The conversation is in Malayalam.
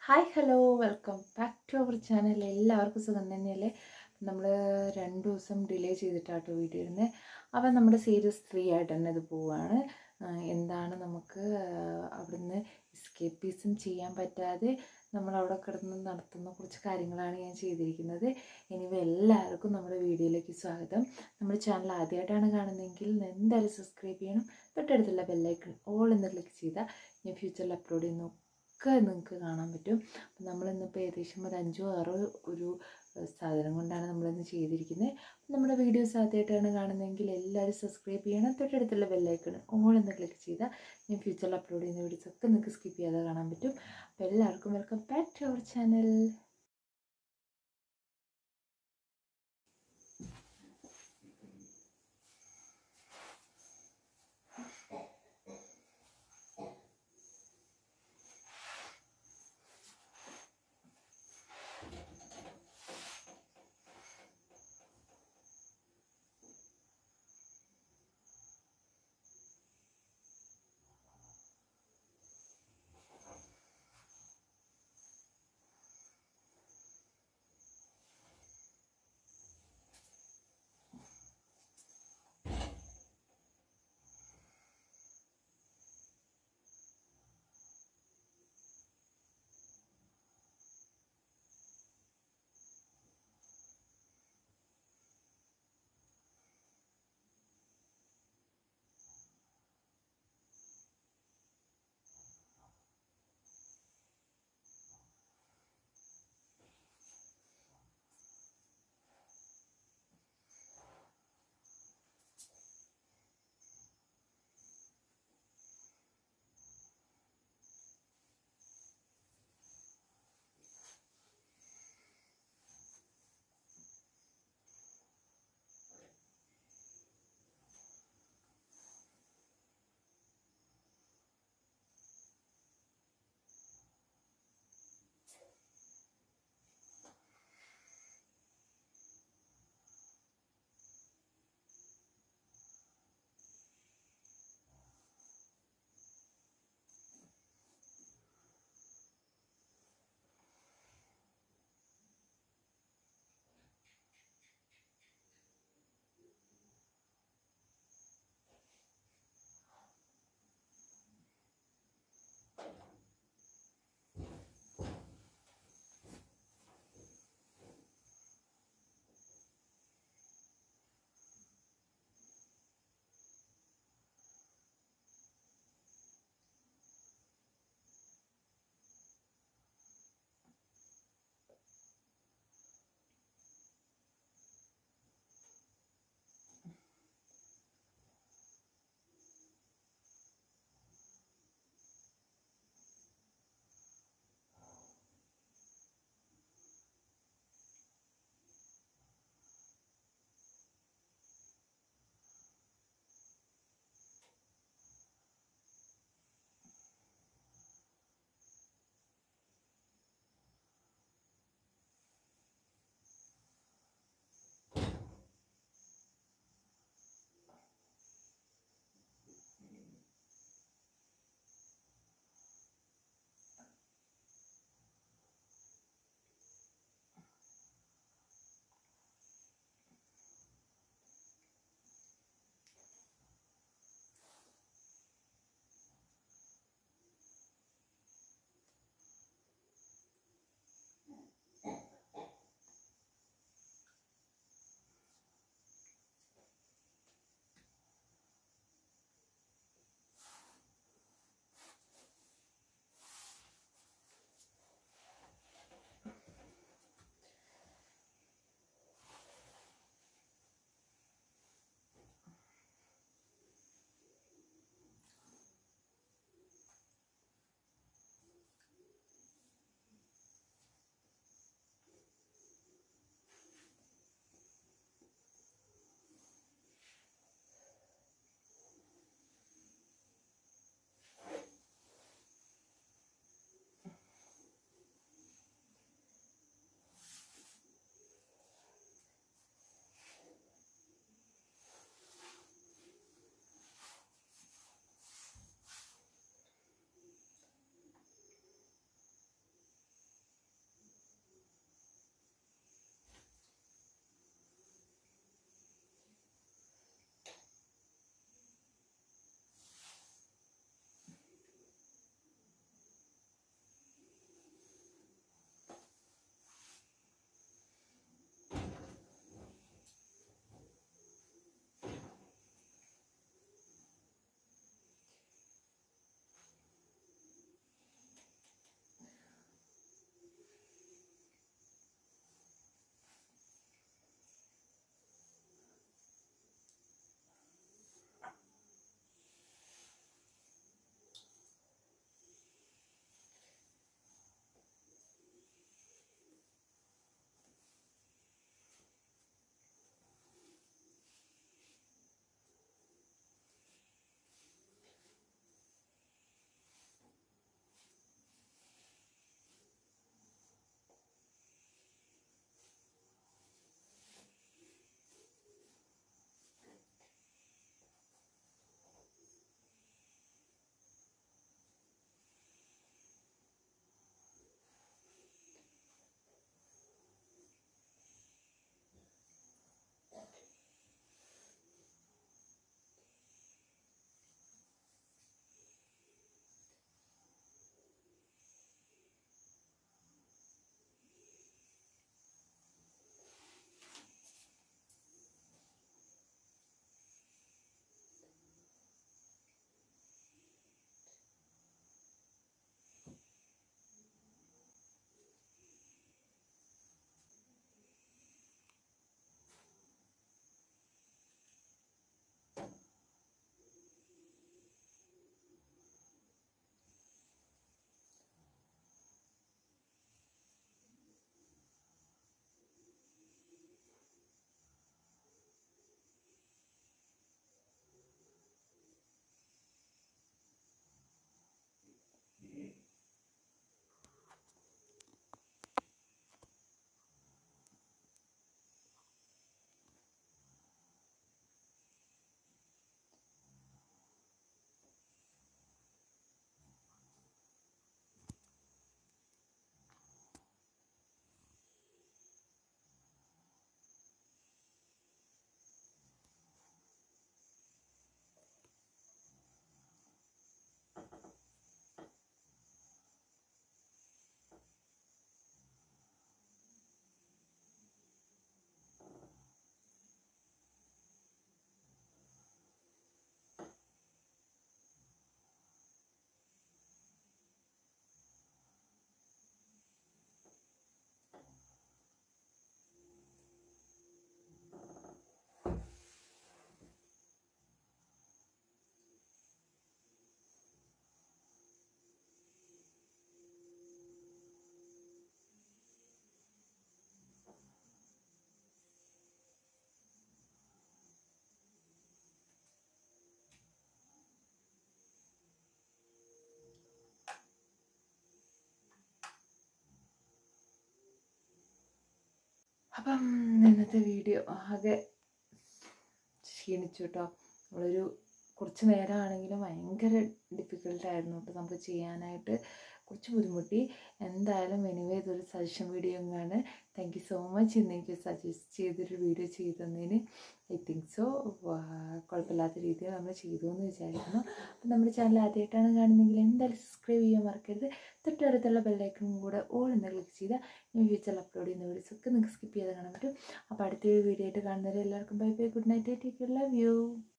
hi hello welcome back to our channel എല്ലാവർക്കും സുഖം തന്നെയല്ലേ നമ്മൾ രണ്ട് ദിവസം ഡിലേ ചെയ്തിട്ടാട്ടോ വീഡിയോ ഇരുന്നത് അപ്പം നമ്മുടെ സീരീസ് ത്രീ ആയിട്ട് തന്നെ ഇത് പോവാണ് ആ, എന്താണ് നമുക്ക് അവിടുന്ന് എസ്കേപ്പീസും ചെയ്യാൻ പറ്റാതെ നമ്മൾ അവിടെ കിടന്ന് നടത്തുന്ന കുറച്ച് കാര്യങ്ങളാണ് ഞാൻ ചെയ്തിരിക്കുന്നത് ഇനി എല്ലാവർക്കും നമ്മുടെ വീഡിയോയിലേക്ക് സ്വാഗതം നമ്മുടെ ചാനൽ ആദ്യമായിട്ടാണ് കാണുന്നതെങ്കിൽ എന്തായാലും സബ്സ്ക്രൈബ് ചെയ്യണം തൊട്ടടുത്തുള്ള ബെല്ലൈക്കൺ ഓൾ എന്ന് ക്ലിക്ക് ചെയ്താൽ ഞാൻ ഫ്യൂച്ചറിൽ അപ്ലോഡ് ചെയ്യുന്ന ഒക്കെ നിങ്ങൾക്ക് കാണാൻ പറ്റും അപ്പം നമ്മളിന്നിപ്പോൾ ഏകദേശം ഒരു അഞ്ചോ ആറോ ഒരു ഏഹ്, സാധനം കൊണ്ടാണ് നമ്മളിന്ന് ചെയ്തിരിക്കുന്നത് അപ്പം നമ്മുടെ വീഡിയോസ് ആദ്യമായിട്ടാണ് കാണുന്നതെങ്കിൽ എല്ലാവരും സബ്സ്ക്രൈബ് ചെയ്യണം തൊട്ടടുത്തുള്ള ബെല്ലൈക്കൺ ഓൾ എന്ന് ക്ലിക്ക് ചെയ്താൽ ഞാൻ ഫ്യൂച്ചറിൽ അപ്ലോഡ് ചെയ്യുന്ന വീഡിയോസ് ഒക്കെ നിങ്ങൾക്ക് സ്കിപ്പ് ചെയ്യാതെ കാണാൻ പറ്റും അപ്പോൾ എല്ലാവർക്കും welcome back to our channel അപ്പം ഇന്നത്തെ വീഡിയോ ആകെ ക്ഷീണിച്ചു കേട്ടോ നമ്മളൊരു കുറച്ച് നേരമാണെങ്കിലും ഭയങ്കര ഡിഫിക്കൽട്ടായിരുന്നു കേട്ടോ നമുക്ക് ചെയ്യാനായിട്ട് കുറച്ച് ബുദ്ധിമുട്ടി എന്തായാലും എനിവേ ഇതൊരു സജഷൻ വീഡിയോ ആണ് താങ്ക് യു സോ മച്ച് ഇന്ന് എനിക്ക് സജസ്റ്റ് ചെയ്തൊരു വീഡിയോ ചെയ്തു തന്നതിന് ഐ തിങ്ക് സോ കുഴപ്പമില്ലാത്ത രീതിയിൽ നമ്മൾ ചെയ്തു എന്ന് വിചാരിക്കുന്നു അപ്പം നമ്മുടെ ചാനൽ ആദ്യമായിട്ടാണ് കാണുന്നതെങ്കിൽ എന്തായാലും സബ്സ്ക്രൈബ് ചെയ്യാൻ മറക്കരുത് തൊട്ടടുത്തുള്ള ബെല്ലൈക്കണും കൂടെ ഓൾ എന്ന് ക്ലിക്ക് ചെയ്താൽ ഞാൻ ഫ്യൂച്ചറിൽ അപ്ലോഡ് ചെയ്യുന്ന വീഡിയോസ് ഒക്കെ നിങ്ങൾക്ക് സ്കിപ്പ് ചെയ്ത് കാണാൻ പറ്റും അപ്പോൾ അടുത്തൊരു വീഡിയോ ആയിട്ട് കാണുന്നവരെ എല്ലാവർക്കും bye bye good night take love U